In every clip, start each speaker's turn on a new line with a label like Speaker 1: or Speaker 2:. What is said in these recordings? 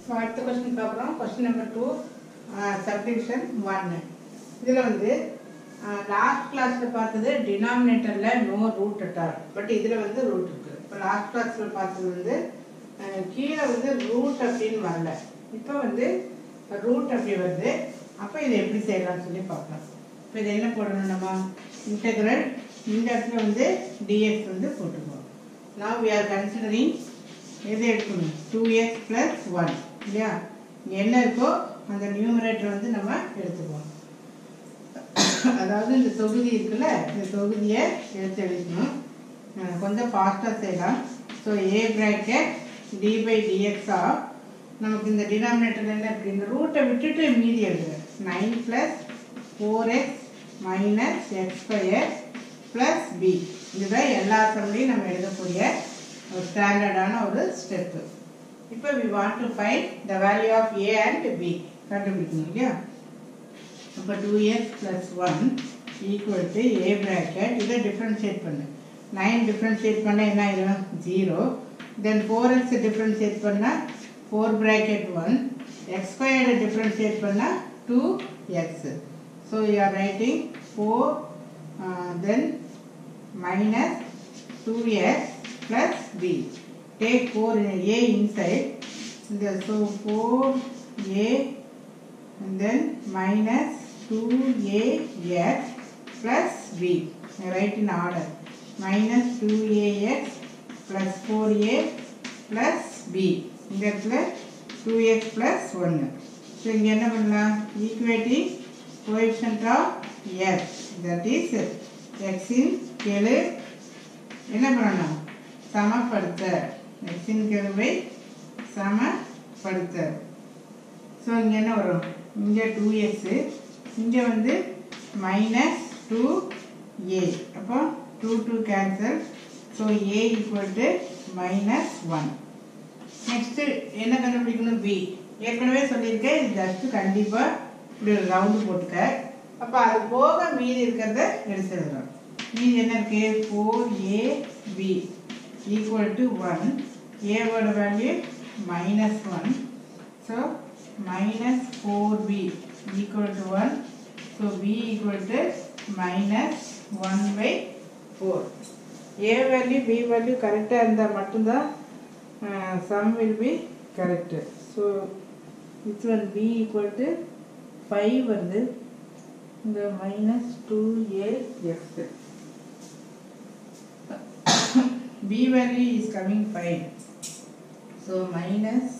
Speaker 1: So அடுத்த question பார்க்குறோம் question number two subdivision ஒன்று இதில் வந்து லாஸ்ட் கிளாஸில் பார்த்தது டினாமினேட்டரில் நோ ரூட் அட்டால் பட் இதில் வந்து ரூட் இருக்குது இப்போ லாஸ்ட் கிளாஸில் பார்த்தது வந்து அஹ், கீழே வந்து ரூட் அப்படின்னு வரல இப்போ வந்து ரூட் அப்படி வருது அப்போ இதை எப்படி செய்யலாம்னு சொல்லி பார்க்கலாம் இப்போ இது என்ன போடணும் நம்ம இன்டெக்ரல் இந்த இடத்துல வந்து டிஎக்ஸ் வந்து போட்டுக்குவோம் now we are considering எது எடுக்கணும் டூ எக்ஸ் ப்ளஸ் ஒன் இல்லையா இங்கே என்ன இருக்கோ அந்த நியூமரேட்டர் வந்து நம்ம எடுத்துக்குவோம் அதாவது இந்த தொகுதி இருக்குல்ல இந்த தொகுதியை எடுத்து எழுதணும் அஹ் கொஞ்சம் ஃபாஸ்ட்டாக செய்யலாம் so A bracket D by DX of நமக்கு இந்த டினாமினேட்டர் என்ன இருக்குது இந்த ரூட்டை விட்டுட்டு மீதி எழுதுங்க nine plus four x minus x square plus B இதுதான் எல்லா சம்லையும் நம்ம எழுதக்கூடிய ஒரு ஸ்டாண்டர்டான ஒரு ஸ்டெப்பு இப்போ we want to find the value of A and B கண்டுபிடிக்கணும் இல்லையா அப்போ two x plus one equal to A bracket இதை டிஃப்ரென்ஷியேட் பண்ணு நைன் டிஃப்ரென்ஷியேட் பண்ண என்ன ஆயிடும் zero then four x differentiate பண்ணால் four bracket one x squared differentiate பண்ணால் two x so you are writing four then minus 2x plus b. Take 4a inside. The- So 4a and then minus 2ax plus b. I write in order. Minus 2ax plus 4a plus b. இந்த இடத்துல 2x plus 1. So இங்கே என்ன பண்ணலாம் equating coefficient of x that is எக்ஸின் கெழு என்ன பண்ணணும் சமப்படுத்த எக்ஸின் கெழுவை சமப்படுத்த ஸோ இங்கே என்ன வரும் இங்கே டூ எக்ஸு இங்கே வந்து மைனஸ் டூ ஏ அப்போ two two cancel so A equal to minus one next என்ன கண்டுபிடிக்கணும் பி ஏற்கனவே சொல்லியிருக்கேன் இது ஜஸ்ட் கண்டிப்பாக இப்படி ஒரு ரவுண்டு போட்டுக்க அப்போ அது போக மீதி இருக்கிறத எடுத்துடுறோம் மீதி என்ன இருக்கு four a b equal to one ஏவோட value minus one so minus four b equal to one so b equal to minus one by four a value b value கரெக்டாக இருந்தால் மட்டும்தான் sum will be correct so it's one b equal to five வருது இந்த minus two a x b value is coming five so minus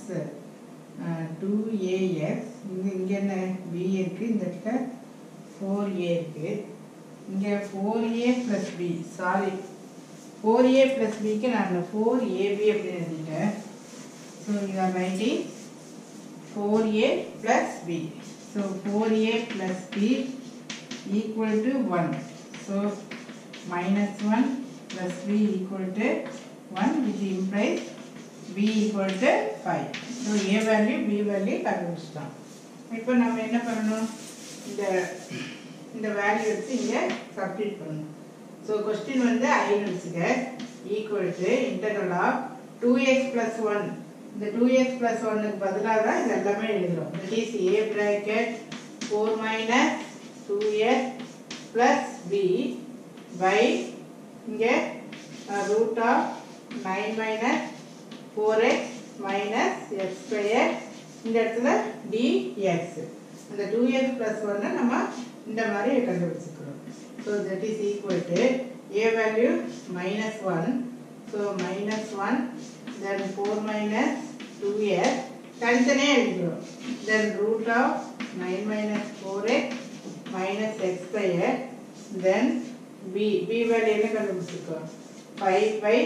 Speaker 1: two a x இங்கே இங்கே என்ன B இருக்குது இந்த இடத்துல ஃபோர் ஏ இருக்குது இங்கே four a plus b sorry four a plus பிக்கு நான் ஃபோர் ஏபி அப்படின்னு எழுதிட்டேன் so you are writing four a plus b so four a plus b equal to one so minus one plus b equal to one which implies b equal to five so a value b value கண்டுபிடிச்சிட்டோம் இப்போ நம்ம என்ன பண்ணணும் இந்த இந்த value எடுத்து இங்கே substitute பண்ணணும் ஸோ கொஸ்டின் வந்து ஐன்னு வச்சுக்க equal to interval of two x plus one இந்த டூ எக்ஸ் ப்ளஸ் ஒன்னுக்கு பதிலாக தான் இது எல்லாமே எழுதுறோம் that is a bracket four minus two x plus b by இங்கே root of nine minus four x minus x square இந்த இடத்துல டிஎக்ஸ் அந்த டூ எக்ஸ் ப்ளஸ் ஒன்னை நம்ம இந்த மாதிரி கண்டுபிடிச்சிக்கிறோம் so that is equal to a value minus one so minus one then four minus two x தனித்தனியாக எழுதிக்கிறோம் then root of nine minus four x minus x square then b b value என்ன கண்டுபிடிச்சிருக்கோம் five by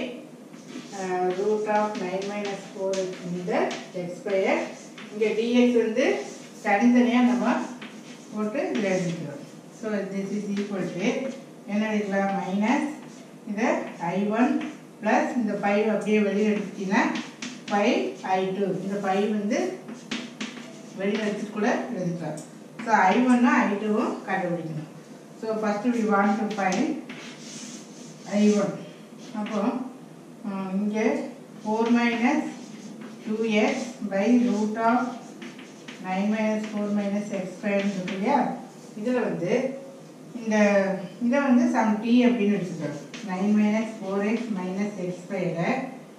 Speaker 1: root of nine minus four இந்த x square இங்கே dx வந்து தனித்தனியாக நம்ம போட்டு இதில் எழுதிக்கிறோம் so this is equal to என்ன எழுதிக்கலாம் மைனஸ் இதை ஐ ஒன் ப்ளஸ் இந்த ஃபைவ் அப்படியே வெளியே எடுத்துட்டீங்கன்னா ஃபைவ் ஐ டூ இந்த ஃபைவ் வந்து வெளியில் வச்சுக்கூட எழுதிக்கலாம் ஸோ ஐ ஒன்னா ஐ டூவும் கண்டுபிடிக்கணும் so first we want to find I one அப்போ இங்கே four minus two x by root of nine minus four minus x ஸ்கொயர்னு இருக்கு இல்லையா இதில் வந்து இந்த இதை வந்து சம் டி அப்படின்னு எடுத்துக்கிறோம் nine minus four x minus x ஸ்கொயரை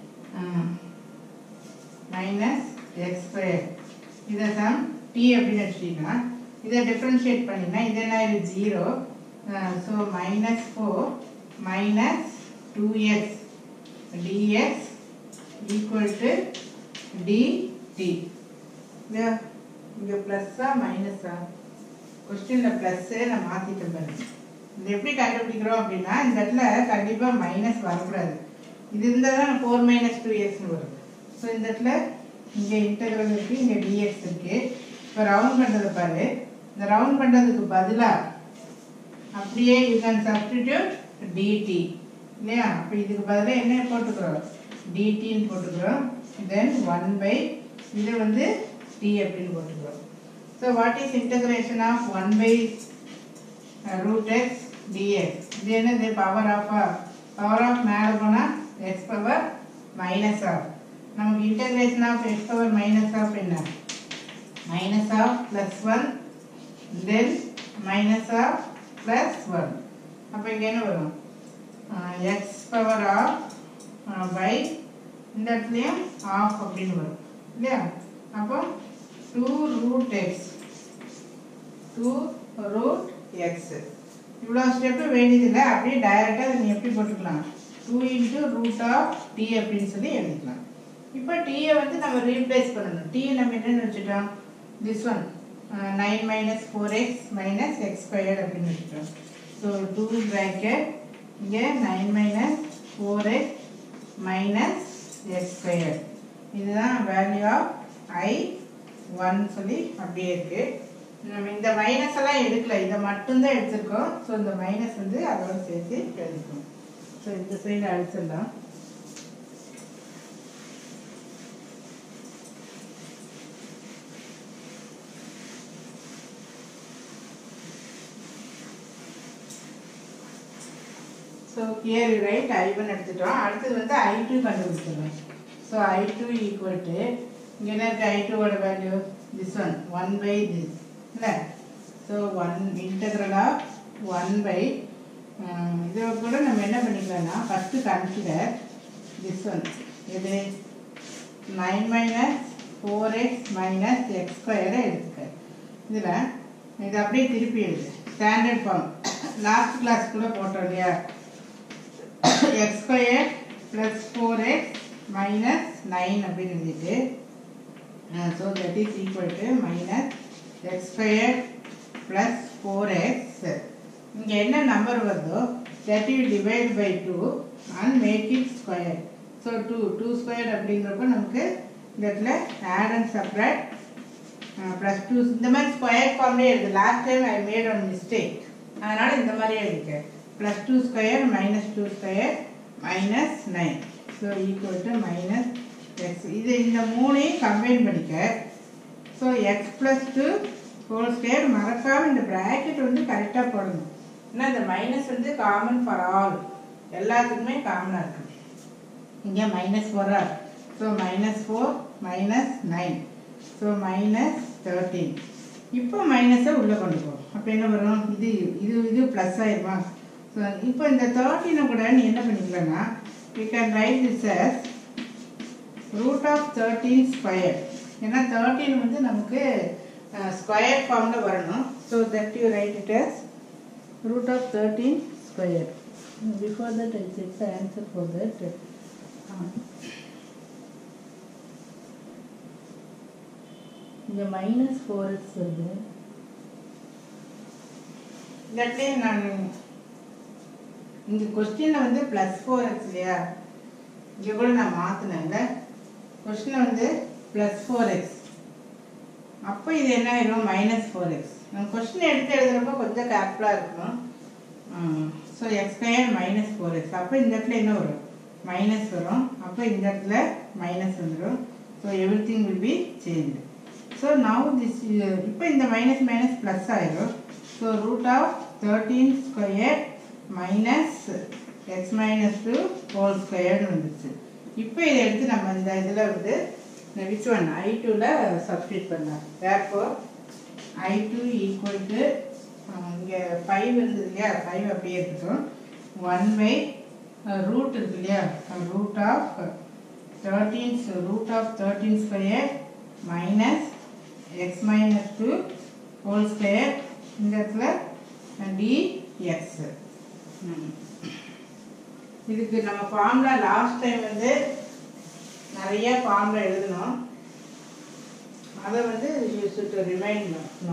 Speaker 1: மைனஸ் எக்ஸ் ஸ்கொயர் இதை சம் டி அப்படின்னு எடுத்துட்டீங்கன்னா இதை டிஃப்ரென்ஷியேட் பண்ணினா இது என்ன இது zero so minus four minus two x dx equal to dt இங்கே இங்கே ப்ளஸ்ஸா மைனஸா கொஸ்டினில் ப்ளஸ்ஸு நான் மாற்றிட்டேன் பாருங்க இது எப்படி கண்டுபிடிக்கிறோம் அப்படின்னா இந்த இடத்துல கண்டிப்பாக மைனஸ் வரக்கூடாது இது இருந்தால் தான் ஃபோர் மைனஸ் டூ எக்ஸ்னு வரும் ஸோ இந்த இடத்துல இங்கே இன்டெக்ரல் இருக்குது இங்கே டிஎக்ஸ் இருக்குது இப்போ ரவுண்ட் பண்ணுறதை பாரு இந்த ரவுண்ட் பண்ணுறதுக்கு பதிலாக அப்படியே யூ கேன் சப்ஸ்டிடியூட் டிடி இல்லையா அப்போ இதுக்கு பதிலாக என்ன போட்டுக்கிறோம் டிடின்னு போட்டுக்கிறோம் தென் ஒன் பை இது வந்து டி அப்படின்னு போட்டுக்கிறோம் so what is integration of one by root x dx இது என்னது பவர் ஆஃபா பவர் ஆஃப் மேலே போனால் எக்ஸ் பவர் மைனஸ் ஆஃப் நமக்கு integration of x power minus half என்ன minus half plus one then minus half plus one அப்போ இங்கே என்ன வரும் எக்ஸ் பவர் ஆஃப் பை இந்த இடத்துலையும் ஆஃப் அப்படின்னு வரும் இல்லையா அப்போ two root x two root x இவ்வளோ ஸ்டெப்பு வேண்டியதில்லை அப்படியே டைரெக்டாக நீ எப்படி போட்டுக்கலாம் two into root of t அப்படின்னு சொல்லி எழுதிக்கலாம் இப்போ டீயை வந்து நம்ம ரீப்ளேஸ் பண்ணணும் டீ நம்ம என்னென்னு வச்சுட்டோம் this one nine minus four x minus x squared அப்படின்னு வச்சுட்டோம் ஸோ டூ ப்ராக்கெட் இங்கே nine minus four x minus x squared இதுதான் வேல்யூ ஆஃப் ஐ ஒன் சொல்லி அப்படியே இருக்கு நம்ம இந்த மைனஸ் எல்லாம் எடுக்கல இதை மட்டும்தான் எடுத்திருக்கோம் ஸோ இந்த மைனஸ் வந்து அதோட சேர்த்து எழுதிக்கணும் ஸோ இந்த சைடு அழிச்சிடலாம் so clear right I one எடுத்துட்டோம் அடுத்தது வந்து ஐ டூ கண்டுபிடிச்சிடலாம் so I two equal to இங்கே என்ன இருக்குது ஐ டூவோட value this one one by this இல்லை so one integral of one by இதை கூட நம்ம என்ன பண்ணிக்கலாம்னா ஃபஸ்ட்டு கன்சிடர் திஸ் ஒன் இது nine minus four x minus x ஸ்கொயரை எடுத்துக்க இதில் இது அப்படியே திருப்பி எழுது ஸ்டாண்டர்ட் ஃபார்ம் லாஸ்ட் கிளாஸ் கூட போட்டோம் இல்லையா x square plus four x minus nine அப்படின்னு எழுதிட்டு so that is equal to minus x square plus four x இங்கே என்ன நம்பர் வருதோ that you divide by two and make it square so two two square அப்படிங்கிறப்ப நமக்கு இந்த இடத்துல add and subtract plus two இந்த மாதிரி ஸ்கொயர் ஃபார்ம்லேயே இருக்குது last time I made one mistake அதனால் இந்த மாதிரியே இருக்கு plus two square minus two square minus nine so equal to minus x இது இந்த மூணையும் கம்பைன் பண்ணிக்க so x plus two whole square மறக்காமல் இந்த ப்ராக்கெட் வந்து கரெக்டாக போடணும் ஏன்னா இந்த மைனஸ் வந்து காமன் ஃபார் ஆல் எல்லாத்துக்குமே காமனாக இருக்குது இங்கே மைனஸ் ஃபோரா so minus four minus nine so minus thirteen இப்போ மைனஸை உள்ளே கொண்டு போகும் அப்போ என்ன வரும் இது இது இது ப்ளஸ் ஆயிருமா ஸோ இப்போ இந்த தேர்ட்டீனை கூட நீ என்ன பண்ணிக்கலன்னா you can write this as root of thirteen square ஏன்னா தேர்ட்டீன் வந்து நமக்கு ஸ்கொயர் ஃபார்மில் வரணும் so that you write it as root of thirteen square before that I check the answer for that இங்கே மைனஸ் ஃபோர் எக்ஸ் வருது இல்லாட்டி நான் இங்கே கொஸ்டினில் வந்து ப்ளஸ் ஃபோர் எக்ஸ் இல்லையா இங்கே கூட நான் மாற்றினேன்ல கொஸ்டினில் வந்து ப்ளஸ் ஃபோர் எக்ஸ் அப்போ இது என்ன ஆயிடும் மைனஸ் ஃபோர் எக்ஸ் நம்ம கொஸ்டின் எடுத்து எழுதுறப்போ கொஞ்சம் கேர்ஃபுல்லாக இருக்கணும் so x square minus four x அப்போ இந்த இடத்துல என்ன வரும் மைனஸ் வரும் அப்போ இந்த இடத்துல மைனஸ் வந்துடும் so everything will be change so now this இப்போ இந்த மைனஸ் மைனஸ் ப்ளஸ் ஆயிடும் so root of thirteen square minus x minus two whole ஸ்கொயர்னு வந்துச்சு இப்போ இதை எடுத்து நம்ம இந்த இதில் வந்து விச் ஒன் ஐ டூவில் சப்ஸ்டியூட் பண்ணலாம் therefore I two equal to இங்கே ஃபைவ் இருந்தது இல்லையா ஃபைவ் அப்படியே இருக்கட்டும் ஒன் பை ரூட் இருக்கு இல்லையா root of thirteen root of thirteen square minus x minus two whole square இந்த இடத்துல டிஎக்ஸ் இதுக்கு நம்ம ஃபார்முலா லாஸ்ட் டைம் வந்து நிறைய ஃபார்முலா எழுதணும் அதை வந்து you should remind no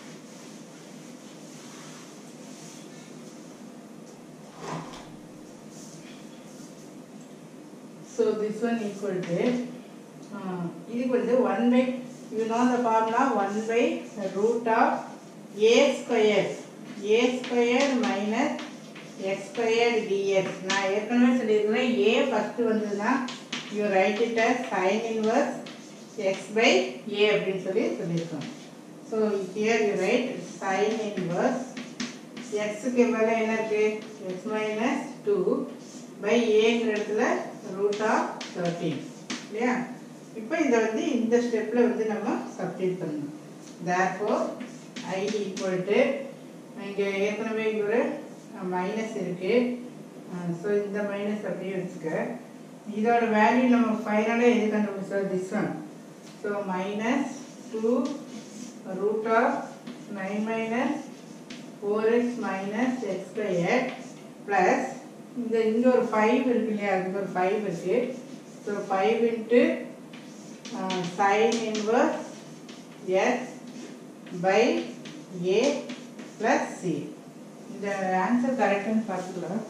Speaker 1: So this one equal to uh, equal to 1 by you know the formula 1 by the root of a square a square minus x square dx நான் ஏற்கனவே சொல்லியிருக்கிறேன் a first வந்ததுன்னா you write it as sin inverse x by a அப்படின்னு சொல்லி சொல்லியிருக்கோம் so here you write sin inverse எக்ஸுக்கு மேலே என்ன இருக்கு எக்ஸ் மைனஸ் டூ பை ஏங்கிற இடத்துல ரூட் ஆஃப் தேர்ட்டீன் இல்லையா இப்போ இதை வந்து இந்த ஸ்டெப்பில் வந்து நம்ம சப்ஸ்டியூட் பண்ணணும் தேர்ஃபோ ஐ ஈக்குவல் டு இங்கே ஏற்கனவே இங்கே ஒரு மைனஸ் இருக்குது ஸோ இந்த மைனஸ் அப்படியே வச்சுக்க இதோட வேல்யூ நம்ம ஃபைனலாக எது கண்டுபிடிச்சோம் this one so minus two root of nine minus four x minus x square plus இந்த இங்கே ஒரு ஃபைவ் இருக்கு இல்லையா இங்கே ஒரு ஃபைவ் இருக்கு so five into sine inverse s by a plus c இந்த ஆன்சர் கரெக்டானு பார்த்துக்கலாம்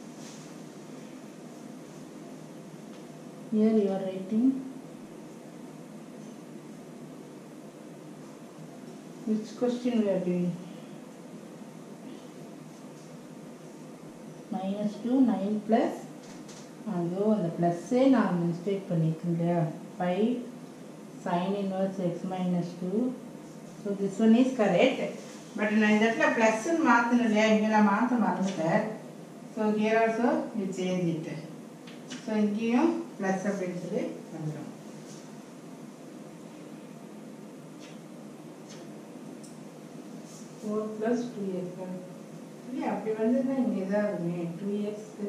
Speaker 1: Here you are writing which question we are doing? Minus two nine plus அதோ அந்த ப்ளஸ்ஸே நான் மிஸ்டேக் பண்ணியிருக்கேன் இல்லையா five sine inverse x minus two so this one is correct but நான் இந்த இடத்துல ப்ளஸ்ன்னு மாற்றணும் இல்லையா இங்கே நான் மாற்ற மறந்துட்டேன் so here also you change it so இங்கேயும் ப்ளஸ் அப்படின்னு சொல்லி வந்துடும் ஃபோர் ப்ளஸ் டூ எக்ஸ் இல்லையா அப்படி வந்ததுன்னா இங்கே இதாக இருக்குமே டூ எக்ஸ்க்கு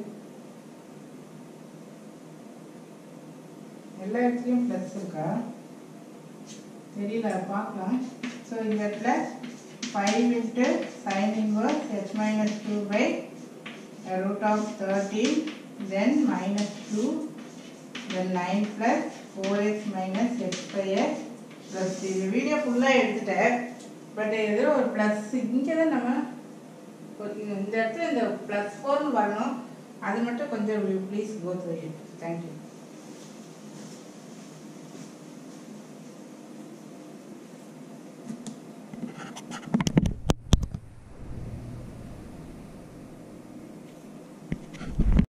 Speaker 1: எல்லா இடத்துலையும் ப்ளஸ் இருக்கா தெரியல பார்க்கலாம் ஸோ இந்த இடத்துல five into sine inverse h minus two by root of thirteen then minus two then nine plus four x minus x square plus இது வீடியோ ஃபுல்லாக எடுத்துட்டேன் பட் இதில் ஒரு ப்ளஸ் இங்கே தான் நம்ம ஒரு இந்த இடத்துல இந்த ப்ளஸ் ஃபோர்னு வரணும் அது மட்டும் கொஞ்சம் ப்ளீஸ் கோ த்ரூ தேங்க்யூ